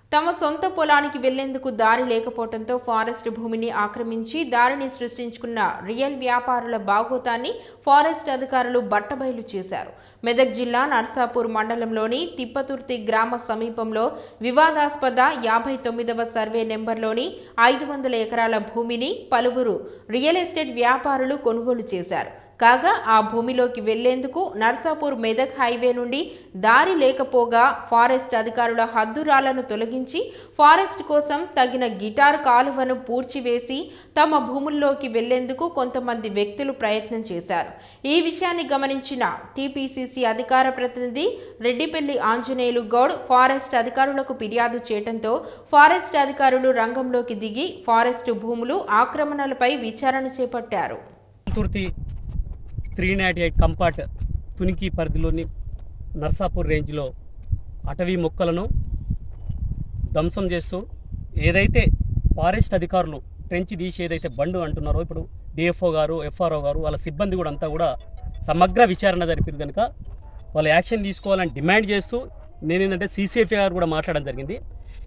తమ సొంత పొలానికి వెళ్లేందుకు దారి లేకపోవడంతో ఫారెస్ట్ భూమిని ఆక్రమించి దారిని సృష్టించుకున్న రియల్ వ్యాపారుల బాగోతాన్ని ఫారెస్ట్ అధికారులు బట్టబయలు చేశారు మెదక్ జిల్లా నర్సాపూర్ మండలంలోని తిప్పతుర్తి గ్రామ సమీపంలో వివాదాస్పద యాభై తొమ్మిదవ సర్వే నెంబర్లోని ఐదు వందల ఎకరాల భూమిని పలువురు రియల్ ఎస్టేట్ వ్యాపారులు కొనుగోలు చేశారు కాగా ఆ భూమిలోకి వెళ్లేందుకు నర్సాపూర్ మెదక్ హైవే నుండి దారి లేకపోగా ఫారెస్ట్ అధికారుల హద్దురాలను తొలగించి ఫారెస్ట్ కోసం తగిన గిటార్ కాలువను పూడ్చివేసి తమ భూముల్లోకి వెళ్లేందుకు కొంతమంది వ్యక్తులు ప్రయత్నం చేశారు ఈ విషయాన్ని గమనించిన టీపీసీసీ అధికార ప్రతినిధి రెడ్డిపల్లి ఆంజనేయులు గౌడ్ ఫారెస్ట్ అధికారులకు ఫిర్యాదు చేయడంతో ఫారెస్ట్ అధికారులు రంగంలోకి దిగి ఫారెస్ట్ భూములు ఆక్రమణలపై విచారణ చేపట్టారు తుర్తి త్రీ నాట్ ఎయిట్ కంపార్ట్ తునికి పరిధిలోని నర్సాపూర్ రేంజ్లో అటవీ మొక్కలను ధ్వంసం చేస్తూ ఏదైతే ఫారెస్ట్ అధికారులు ట్రెంచ్ తీసి ఏదైతే బండు అంటున్నారో ఇప్పుడు డిఎఫ్ఓ గారు ఎఫ్ఆర్ఓ గారు వాళ్ళ సిబ్బంది కూడా అంతా కూడా సమగ్ర విచారణ జరిపింది కనుక వాళ్ళు యాక్షన్ తీసుకోవాలని డిమాండ్ చేస్తూ నేను ఏంటంటే సీసీఎఫ్ఐ గారు కూడా మాట్లాడడం జరిగింది